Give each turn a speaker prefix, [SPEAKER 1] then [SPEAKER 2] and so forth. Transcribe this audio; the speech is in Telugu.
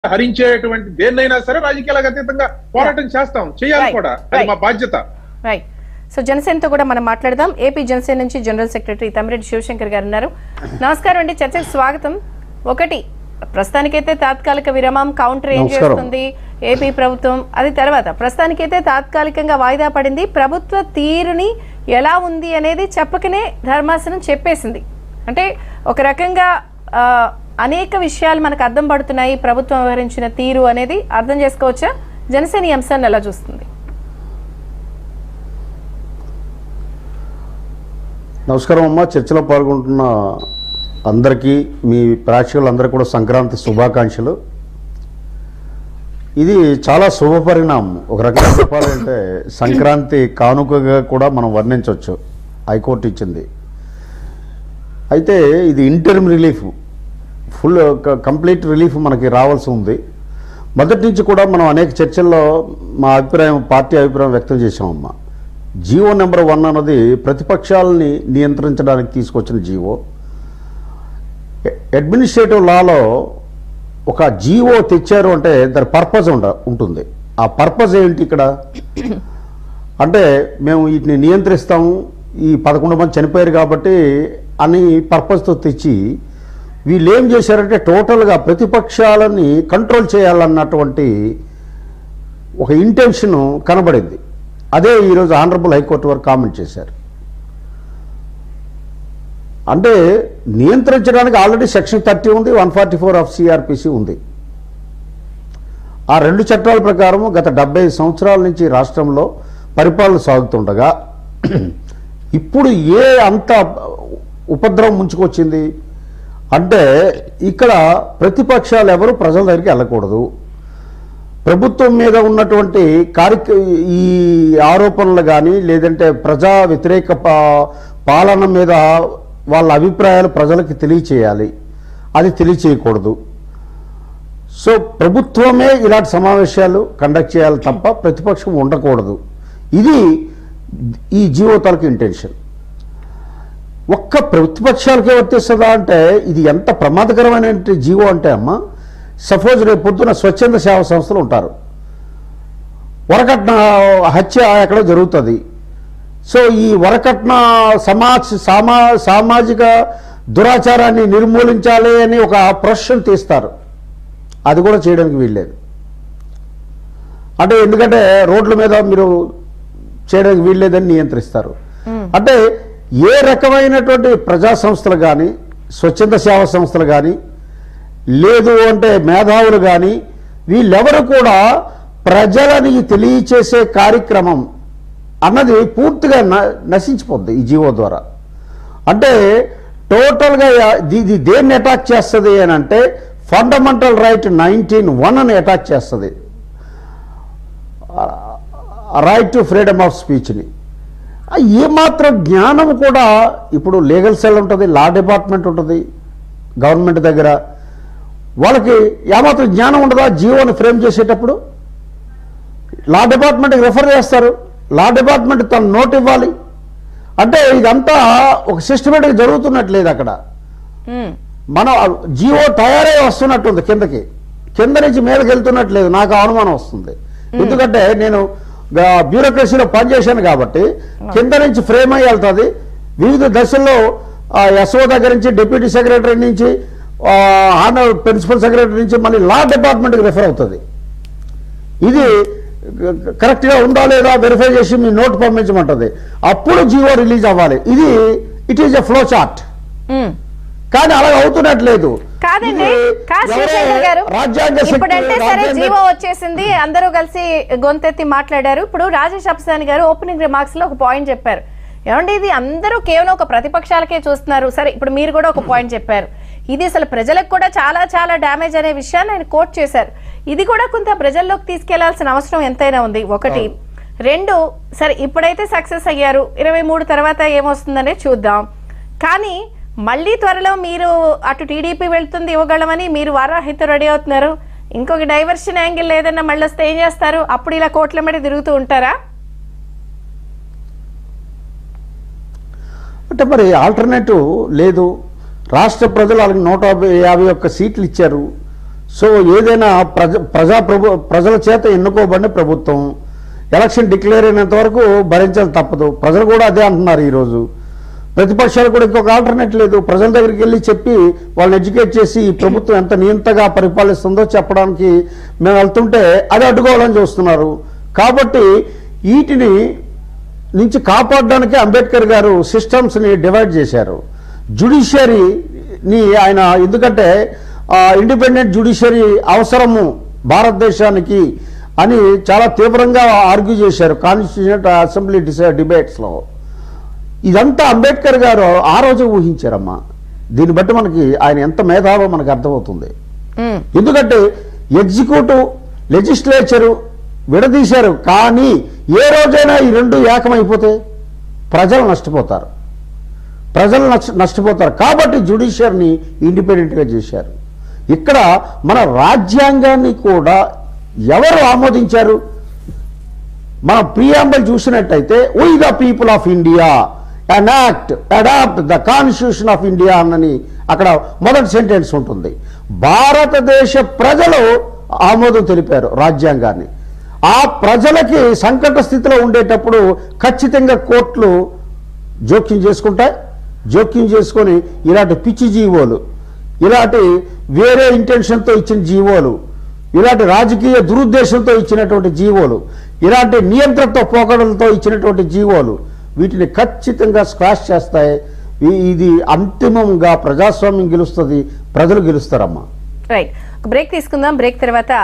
[SPEAKER 1] హరించేటువంటి దేన్నైనా సరే రాజకీయాలకు అతీతంగా పోరాటం చేస్తాం చేయాలి
[SPEAKER 2] Right.
[SPEAKER 1] కూడా అది మా
[SPEAKER 2] Right.
[SPEAKER 1] బాధ్యత
[SPEAKER 2] రైట్ సో జనసేనతో కూడా మనం మాట్లాడదాం ఏపీ జనసేన నుంచి జనరల్ సెక్రటరీ తమిరెడ్డి శివశంకర్ గారు ఉన్నారు నమస్కారం అండి చర్చకు స్వాగతం ఒకటి ప్రస్తుతానికైతే తాత్కాలిక విరామం కౌంటర్ ఏం
[SPEAKER 3] నమస్కారం.
[SPEAKER 2] చేస్తుంది ఏపీ ప్రభుత్వం అది తర్వాత ప్రస్తుతానికైతే తాత్కాలికంగా వాయిదా పడింది ప్రభుత్వ తీరుని ఎలా ఉంది అనేది చెప్పకనే ధర్మాసనం చెప్పేసింది అంటే ఒక రకంగా ఆ, అనేక విషయాలు మనకు అర్థం పడుతున్నాయి ప్రభుత్వం వ్యవహరించిన తీరు అనేది అర్థం చేసుకోవచ్చా జనసేన ఈ అంశాన్ని ఎలా చూస్తుంది
[SPEAKER 3] నమస్కారం అమ్మ చర్చలో పాల్గొంటున్న అందరికీ మీ ప్రేక్షకులందరికీ కూడా సంక్రాంతి శుభాకాంక్షలు ఇది చాలా శుభ పరిణామం ఒక రకంగా చెప్పాలంటే సంక్రాంతి కానుకగా కూడా మనం వర్ణించవచ్చు హైకోర్టు ఇచ్చింది అయితే ఇది interim relief full complete relief మనకి రావాల్సి ఉంది మొదటి నుంచి కూడా మనం అనేక చర్చల్లో మా అభిప్రాయం పార్టీ అభిప్రాయం వ్యక్తం చేశామమ్మా జీవో నెంబర్ వన్ అన్నది ప్రతిపక్షాలని నియంత్రించడానికి తీసుకొచ్చిన జీవో అడ్మినిస్ట్రేటివ్ లాలో ఒక జీవో తెచ్చారు అంటే దాని పర్పస్ ఉండ ఉంటుంది ఆ పర్పస్ ఏంటి ఇక్కడ అంటే మేము వీటిని నియంత్రిస్తాము ఈ పదకొండు మంది చనిపోయారు కాబట్టి అని పర్పస్తో తెచ్చి వీళ్ళు ఏం చేశారంటే టోటల్గా ప్రతిపక్షాలని కంట్రోల్ చేయాలన్నటువంటి ఒక ఇంటెన్షన్ కనబడింది అదే ఈరోజు ఆనరబుల్ హైకోర్టు వారు కామెంట్ చేశారు అంటే నియంత్రించడానికి ఆల్రెడీ సెక్షన్ థర్టీ ఉంది one forty four of CrPC ఉంది ఆ రెండు చట్టాల ప్రకారం గత డెబ్బై సంవత్సరాల నుంచి రాష్ట్రంలో పరిపాలన సాగుతుండగా ఇప్పుడు ఏ అంత ఉపద్రవం ముంచుకొచ్చింది అంటే ఇక్కడ ప్రతిపక్షాలు ఎవరు ప్రజల దగ్గరికి వెళ్ళకూడదు ప్రభుత్వం మీద ఉన్నటువంటి కార్య ఈ ఆరోపణలు కానీ లేదంటే ప్రజా వ్యతిరేక పా- పాలన మీద వాళ్ళ అభిప్రాయాలు ప్రజలకు తెలియచేయాలి అది తెలియచేయకూడదు సో ప్రభుత్వమే ఇలాంటి సమావేశాలు కండక్ట్ చేయాలి తప్ప ప్రతిపక్షం ఉండకూడదు ఇది ఈ జీవో తాలూకు ఇంటెన్షన్ ఒక్క ప్రతిపక్షాలకే వర్తిస్తుందా అంటే ఇది ఎంత ప్రమాదకరమైన జీవో అంటే అమ్మ సపోజ్ రేపు పొద్దున స్వచ్ఛంద సేవా సంస్థలు ఉంటారు వరకట్న హత్య ఎక్కడో జరుగుతుంది సో ఈ వరకట్న సమాజ్ సామా సామాజిక దురాచారాన్ని నిర్మూలించాలి అని ఒక ప్రొఫెషన్ తీస్తారు అది కూడా చేయడానికి వీల్లేదు అంటే ఎందుకంటే రోడ్ల మీద మీరు చేయడానికి వీల్లేదని నియంత్రిస్తారు అంటే ఏ రకమైనటువంటి ప్రజా సంస్థలు కానీ స్వచ్ఛంద సేవా సంస్థలు కానీ లేదు అంటే మేధావులు కానీ వీళ్ళెవరు కూడా ప్రజలని తెలియచేసే కార్యక్రమం అన్నది పూర్తిగా న- నశించిపోద్ది ఈ జీవో ద్వారా అంటే టోటల్గా ఇది- ఇది దేన్ని అటాక్ చేస్తుంది అని అంటే ఫండమెంటల్ రైట్ నైన్టీన్ వన్ అని అటాక్ చేస్తుంది రైట్ టు ఫ్రీడమ్ ఆఫ్ స్పీచ్ని ఏమాత్రం జ్ఞానం కూడా ఇప్పుడు లీగల్ సెల్ ఉంటుంది లా డిపార్ట్మెంట్ ఉంటుంది గవర్నమెంట్ దగ్గర వాళ్ళకి ఏమాత్రం జ్ఞానం ఉండదా జీవోని ఫ్రేమ్ చేసేటప్పుడు లా డిపార్ట్మెంట్కి రెఫర్ చేస్తారు లా డిపార్ట్మెంట్ తన నోట్ ఇవ్వాలి అంటే ఇదంతా ఒక సిస్టమేటిక్ జరుగుతున్నట్లేదు అక్కడ
[SPEAKER 2] మ్మ్.
[SPEAKER 3] మనం జియో తయారై వస్తున్నట్టుంది కిందకి కింద నుంచి మీదకి వెళ్తున్నట్లేదు నాకు ఆ అనుమానం వస్తుంది ఎందుకంటే నేను గా- బ్యూరోక్రసీలో పనిచేశాను కాబట్టి కింద నుంచి ఫ్రేమ్ అయ్యి వెళ్తుంది వివిధ దశల్లో ఎస్ఓ దగ్గర నుంచి డిప్యూటీ సెక్రటరీ నుంచి ఆనర్ ప్రిన్సిపల్ సెక్రటరీ నుంచి మళ్ళీ లా డిపార్ట్మెంట్కి రిఫర్ అవుతుంది ఇది కరెక్ట్ గా ఉందా లేదా వెరిఫై చేసి మీ నోట్ పంపించమంటది అప్పుడు జియో రిలీజ్ అవ్వాలి ఇది it is a flow chart
[SPEAKER 2] hmm.
[SPEAKER 3] కానీ అలా అవుతున్నట్లేదు
[SPEAKER 2] కాదండి
[SPEAKER 3] ఇది
[SPEAKER 2] కాదు
[SPEAKER 3] ఎవరే
[SPEAKER 2] శివశంకర్ గారు
[SPEAKER 3] రాజ్యాంగ శక్తి-
[SPEAKER 2] ఇప్పుడంటే సరే
[SPEAKER 3] రాజ్యాంగ-
[SPEAKER 2] జీవో వచ్చేసింది అందరూ కలిసి గొంతెత్తి మాట్లాడారు ఇప్పుడు రాజేష్ అప్సాని గారు ఓపెనింగ్ రిమార్క్స్ లో ఒక పాయింట్ చెప్పారు ఏమండి ఇది అందరూ కేవలం ఒక ప్రతిపక్షాలకే చూస్తున్నారు సరే ఇప్పుడు మీరు కూడా ఒక పాయింట్ చెప్పారు ఇది అసలు ప్రజలకు కూడా చాలా చాలా డ్యామేజ్ అనే విషయాన్ని ఆయన కోట్ చేశారు ఇది కూడా కొంత ప్రజల్లోకి తీసుకెళ్లాల్సిన అవసరం ఎంతైనా ఉంది ఒకటి రెండు సరే ఇప్పుడైతే సక్సెస్ అయ్యారు ఇరవై మూడు తర్వాత ఏమొస్తుందనే చూద్దాం కానీ మళ్ళీ త్వరలో మీరు అటు టీడీపీ వెళ్తుంది ఇవ్వగలమని మీరు వారాహితో రెడీ అవుతున్నారు ఇంకొక డైవర్షన్ యాంగిల్ ఏదైనా మళ్ళీ వస్తే ఏం చేస్తారు అప్పుడు ఇలా కోట్ల మీద తిరుగుతూ ఉంటారా
[SPEAKER 3] అంటే మరి ఆల్టర్నేటివ్ లేదు రాష్ట్ర ప్రజలు వాళ్ళకి నూట యాభై యాభై ఒక్క సీట్లు ఇచ్చారు సో ఏదైనా ప్రజ ప్రజా ప్రభు ప్రజల చేత ఎన్నుకోబడిన ప్రభుత్వం ఎలక్షన్ డిక్లేర్ అయినంత వరకు భరించాలి తప్పదు ప్రజలు కూడా అదే అంటున్నారు ఈరోజు ప్రతిపక్షాలు కూడా ఇంకొక ఆల్టర్నేట్ లేదు ప్రజల దగ్గరికి వెళ్ళి చెప్పి వాళ్ళని ఎడ్యుకేట్ చేసి ఈ ప్రభుత్వం ఎంత నియంతగా పరిపాలిస్తుందో చెప్పడానికి మేము వెళ్తుంటే అది అడ్డుకోవాలని చూస్తున్నారు కాబట్టి వీటిని నుంచి కాపాడడానికి అంబేద్కర్ గారు సిస్టమ్స్ని డివైడ్ చేశారు జుడిషియరీని ఆయన ఎందుకంటే ఇండిపెండెంట్ జుడిషియరీ అవసరము భారతదేశానికి అని చాలా తీవ్రంగా ఆర్గ్యూ చేశారు కాన్స్టిట్యూషన్ అసెంబ్లీ డిబేట్స్లో ఇదంతా అంబేద్కర్ గారు ఆ రోజు ఊహించారమ్మా దీన్ని బట్టి మనకి ఆయన ఎంత మేధావో మనకు అర్థమవుతుంది
[SPEAKER 2] ఉమ్,
[SPEAKER 3] ఎందుకంటే ఎగ్జిక్యూటివ్ లెజిస్లేచరు విడదీశారు కానీ ఏ రోజైనా ఈ రెండు ఏకమైపోతే ప్రజలు నష్టపోతారు ప్రజలు నష్ట నష్టపోతారు కాబట్టి జుడిషియర్ని ఇండిపెండెంట్గా చేశారు ఇక్కడ మన రాజ్యాంగాన్ని కూడా ఎవరు ఆమోదించారు మన ప్రియాంబల్ చూసినట్టయితే we the people of India enact adopt the constitution of India అన్నని అక్కడ మొదటి సెంటెన్స్ ఉంటుంది భారతదేశ ప్రజలు ఆమోదం తెలిపారు రాజ్యాంగాన్ని ఆ ప్రజలకి సంకట స్థితిలో ఉండేటప్పుడు ఖచ్చితంగా కోర్టులు జోక్యం చేసుకుంటాయి జోక్యం చేసుకొని ఇలాంటి పిచ్చి జీవోలు ఇలాంటి వేరే ఇంటెన్షన్తో ఇచ్చిన జీవోలు ఇలాంటి రాజకీయ దురుద్దేశంతో ఇచ్చినటువంటి జీవోలు ఇలాంటి నియంత్రణతో పోకడలతో ఇచ్చినటువంటి జీవోలు వీటిని ఖచ్చితంగా స్క్రాష్ చేస్తాయి ఈ- ఇది అంతిమంగా ప్రజాస్వామ్యం గెలుస్తుంది ప్రజలు గెలుస్తారమ్మా
[SPEAKER 2] రైట్ బ్రేక్ తీసుకుందాం బ్రేక్ తర్వాత